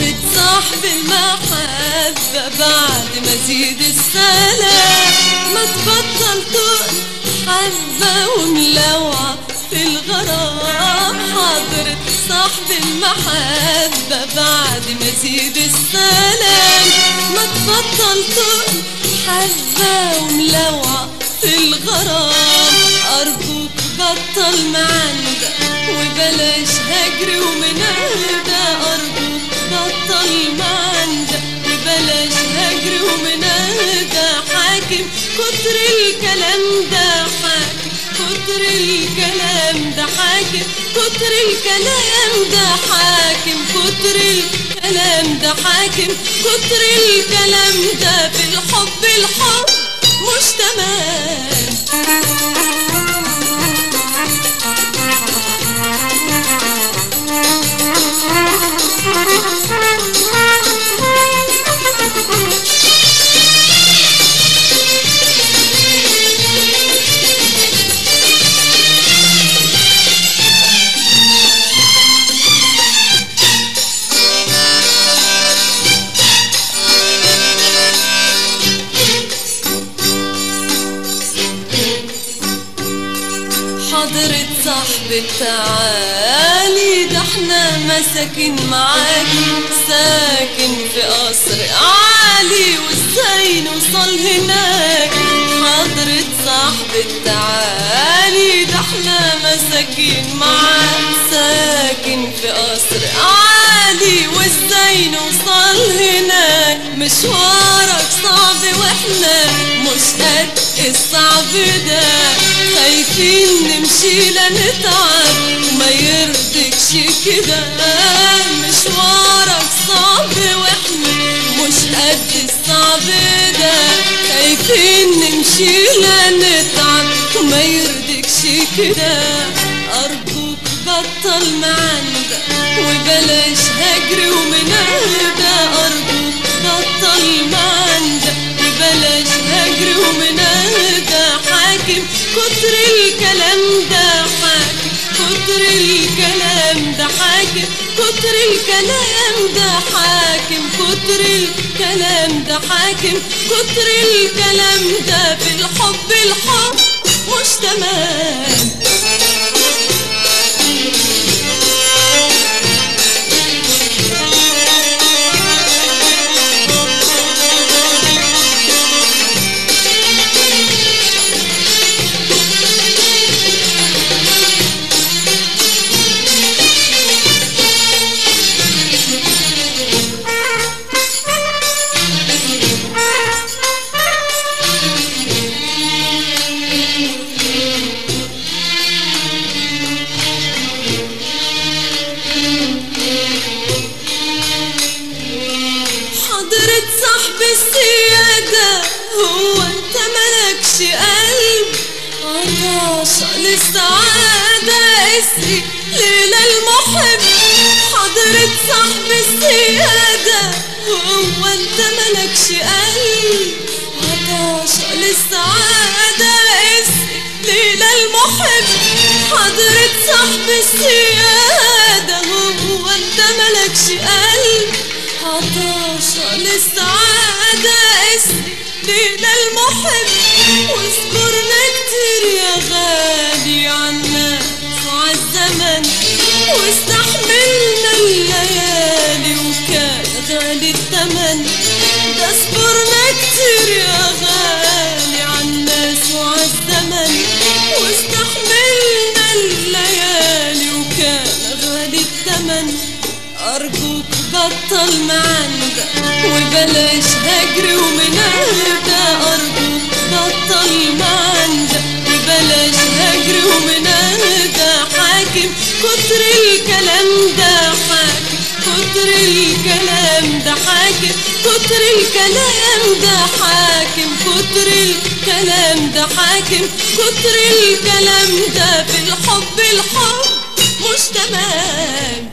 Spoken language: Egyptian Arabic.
حضرة صاحب المحبة بعد مزيد السلام ما تبطل تقل حبة وملوعة في الغرام حضرة صاحب المحبة بعد مزيد السلام ما تبطل تقل حبة وملوعة في الغرام أرجوك بطل معندة وبلاش هجر ومنادى أرجوك بطل معندة وبلاش هجر ومنادى حاكم كتر الكلام ده حاكم كتر الكلام ده حاكم كتر الكلام ده حاكم كتر الكلام ده حاكم كتر الكلام ده في الحب الحب مش تمام حضرة صاحبة تعالي ده احنا مساكين معاك ساكن في قصر عالي وازاي نوصل هناك حضرة صاحبة تعالي ده احنا مساكين معاك ساكن في قصر عالي وازاي نوصل هناك مشوارك صعب واحنا مش قد الصعب ده خايفين نمشي لنتعب وما يرضكش كده مشوارك صعب واحنا مش قد الصعب ده خايفين نمشي لنتعب وما يرضكش كده أرجوك بطل معندة وبلاش هجر ومنادى أرجوك بطل معندة وبلاش هجر ومنادى حاكم كتر الكلام ده حاكم كتر الكلام ده حاكم كتر الكلام ده حاكم كتر الكلام ده حاكم كتر الكلام ده في الحب الحب مش تمام حضرة صاحب السيادة هو انت ملكش قلب عطاشة للسعادة اسري ليلى المحب حضرة صاحب السيادة هو انت ملكش قلب عطاشة للسعادة اسري ليلى المحب حضرة صاحب السيادة هو انت ملكش قلب عطاشة للسعادة اسري ليلى المحب واذكرنا كتير يا غالي عنا وعالزمن واستحملنا الليالي وكان غالي التمن ده اصبرنا كتير يا غالي عالناس وعالزمن واستحملنا الليالي وكان غالي التمن أرجوك بطل معندة وبلاش هجر ومنادى أرجوك بطل معندة وبلاش هجر ومنادى حاكم كتر الكلام ده حاكم كتر الكلام ده حاكم كتر الكلام ده حاكم كتر الكلام ده حاكم كتر الكلام ده في الحب الحب مش تمام